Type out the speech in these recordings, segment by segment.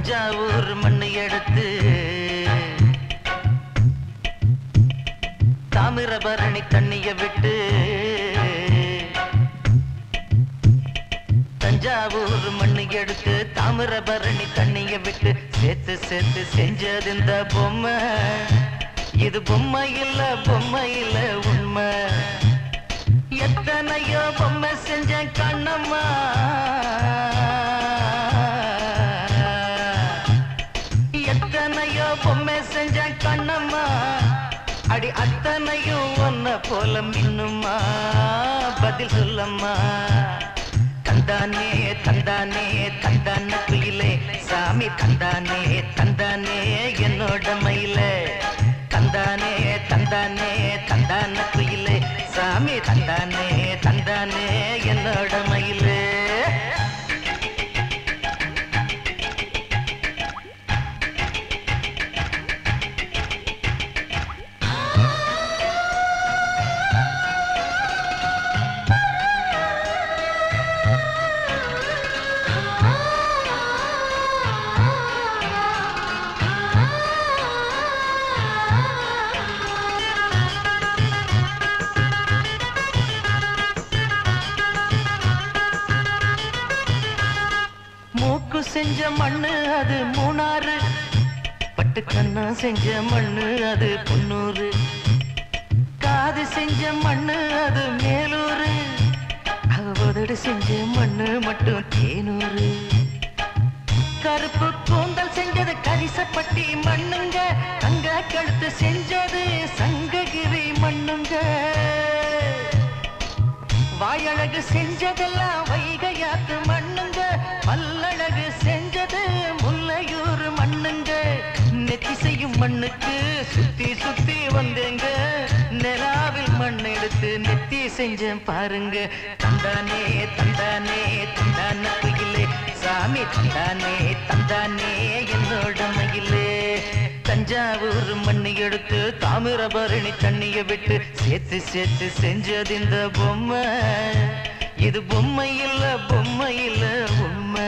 தஞ்சாவூர் மண்ணு எடுத்து தாமிரபரணி தண்ணிய விட்டு தஞ்சாவூர் மண்ணு எடுத்து தாமிரபரணி தண்ணிய விட்டு சேர்த்து சேர்த்து செஞ்சது இந்த பொம்மை இது பொம்மை இல்ல பொம்மை இல்ல உண்மை எத்தனையோ பொம்மை செஞ்ச கண்ணம்மா எத்தனையோ பொம்மை செஞ்ச கண்ணம்மா அடி அத்தனையும் ஒன்ன போல மின்னுமா பதில் சொல்லம்மா தந்தானே தந்தானே தந்தான குயிலே சாமி தந்தானே தந்தானே என்னோட மயிலே தந்தானே தந்தானே தந்தான குயிலே சாமி தந்தானே தந்தானே என்னோட மயிலே மூக்கு செஞ்ச மண்ணு அது மூணாறு பட்டுக்கண்ணா செஞ்ச மண்ணு அது பொன்னூறு காது செஞ்ச மண்ணு அது மேலூரு அவதடு செஞ்ச மண்ணு மட்டும் தேனூரு கருப்பு கூந்தல் செஞ்சது கரிசப்பட்டி மண்ணுங்க தங்க கழுத்து செஞ்சது சங்ககிரி மண்ணுங்க வாயழகு செஞ்சதெல்லாம் வைகையாத்து மண்ணுங்க பல்லழகு செஞ்சது முல்லையூர் மண்ணுங்க நெத்தி செய்யும் மண்ணுக்கு சுத்தி சுத்தி வந்தேங்க நிலாவில் மண் எடுத்து நெத்தி செஞ்சேன் பாருங்க தந்தானே தந்தானே தந்தான குயிலே சாமி தந்தானே தந்தானே என்னோட மகிலே தஞ்சாவூர் மண்ணு எடுத்து தாமிரபரணி தண்ணிய விட்டு சேர்த்து சேர்த்து செஞ்சது இந்த பொம்மை இது பொம்மை இல்ல பொம்மை இல்ல உண்மை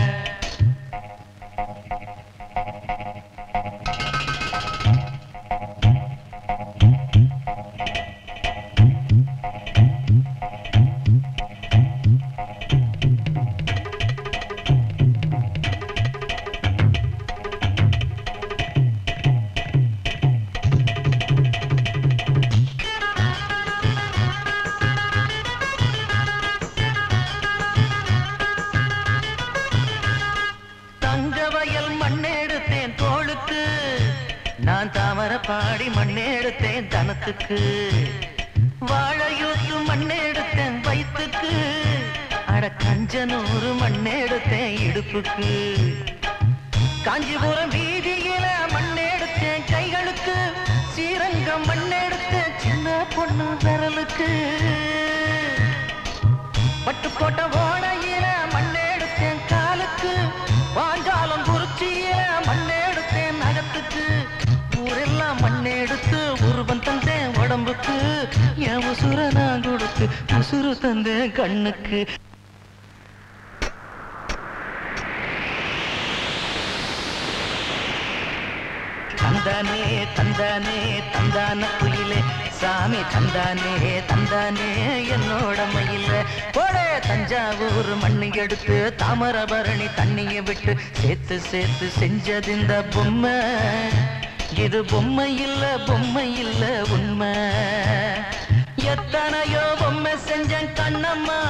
தங்க வயல் மண்ணெடுத்தேன் தோளுக்கு நான் தாமர பாடி மண்ணெடுத்தேன் தனத்துக்கு வாழையூத்து மண்ணெடுத்தேன் வயிற்றுக்கு அட கஞ்சனூறு மண்ணெடுத்தேன் இடுப்புக்கு காஞ்சிபுரம் வீதியில மண்ணெடுத்தேன் கைகளுக்கு ஸ்ரீரங்கம் மண்ணெடுத்தேன் சின்ன பொண்ணு விரலுக்கு பட்டுக்கோட்டை ஓடையில மண்ணெடுத்தேன் காலுக்கு வாஞ்சாலம் குறிச்சியில மண்ணெடுத்தேன் நகத்துக்கு ஊரெல்லாம் மண்ணெடுத்து உருவம் தந்தேன் உடம்புக்கு என் உசுர நான் கொடுத்து உசுறு தந்தேன் கண்ணுக்கு தந்தானே தந்தானே தந்தான குயிலே சாமி தந்தானே தந்தானே என்னோட மயில போடே தஞ்சாவூர் மண்ணு எடுத்து தாமரபரணி தண்ணிய விட்டு சேர்த்து சேர்த்து செஞ்சது இந்த பொம்மை இது பொம்மை இல்ல பொம்மை இல்ல உண்மை எத்தனையோ பொம்மை செஞ்சேன் கண்ணம்மா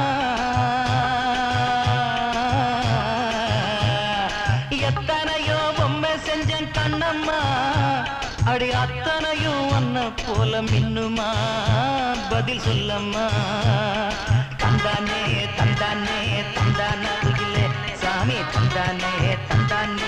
எத்தனையோ பொம்மை செஞ்சேன் கண்ணம்மா அடி அத்தனையும் ஒன்ன போல மின்னுமா பதில் சொல்லம்மா தந்தானே தந்தானே தந்தான குயிலே சாமி தந்தானே தந்தானே